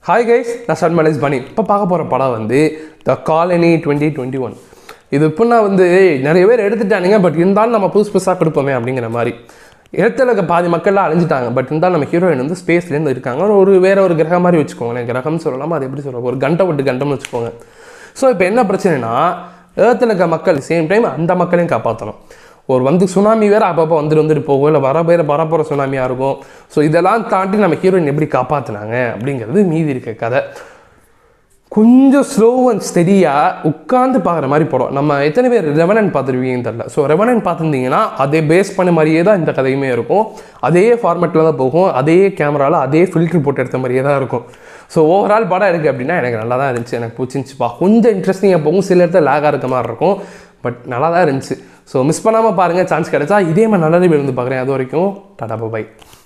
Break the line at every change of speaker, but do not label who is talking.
hi guys நான் சன்மலைஸ் பனி இப்போ பார்க்க போகிற படம் வந்து the colony twenty twenty one இது இப்போனா வந்து நிறைய பேர் எடுத்துட்டானுங்க பட் இருந்தாலும் நம்ம புதுசு புதுசாக கொடுப்போமே அப்படிங்கிற மாதிரி இடத்துல இருக்க பாதி மக்கள்லாம் அழிஞ்சிட்டாங்க பட் இருந்தாலும் நம்ம ஹீரோயின் வந்து ஸ்பேஸ்லேருந்து இருக்காங்க ஒரு வேற ஒரு கிரகம் மாதிரி வச்சுக்கோங்களேன் கிரகம் சொல்லலாமா அது எப்படி சொல்லுவாங்க ஒரு கண்டை விட்டு கண்டம்னு வச்சுக்கோங்க ஸோ இப்போ என்ன பிரச்சனைனா ஏர்த்தில் இருக்க மக்கள் சேம் டைம் அந்த மக்களையும் காப்பாற்றணும் ஒரு வந்து சுனாமி வேறு அப்பப்போ வந்துட்டு வந்துட்டு போகும் இல்லை வர பேர் வரப்போகிற சுனாமியாக இருக்கும் ஸோ இதெல்லாம் தாண்டி நம்ம ஹீரோயின் எப்படி காப்பாற்றினாங்க அப்படிங்கிறது மீதி இருக்க கதை கொஞ்சம் ஸ்லோ அண்ட் ஸ்டெடியாக உட்காந்து பார்க்குற மாதிரி படம் நம்ம எத்தனை பேர் ரெவனன் பார்த்துருவீங்கன்னு தெரில ஸோ ரெவனன் பார்த்துருந்தீங்கன்னா அதே பேஸ் பண்ண மாதிரியே தான் இந்த கதையுமே இருக்கும் அதே ஃபார்மேட்டில் தான் போகும் அதே கேமராவில் அதே ஃபில்ட்ரு போட்டு எடுத்த மாதிரியே தான் இருக்கும் ஸோ ஓவரால் படம் இருக்குது அப்படின்னா எனக்கு நல்லா தான் இருந்துச்சு எனக்கு பிடிச்சிருந்துச்சுப்பா கொஞ்சம் இன்ட்ரெஸ்டிங்காக போகும் சில இடத்துல லேகாக இருக்க மாதிரி இருக்கும் பட் நல்லா தான் இருந்துச்சு ஸோ மிஸ் பண்ணாமல் பாருங்கள் சான்ஸ் கிடைச்சா இதே மாதிரி நல்ல இருந்து பார்க்குறேன் அது வரைக்கும் டாடா பாய்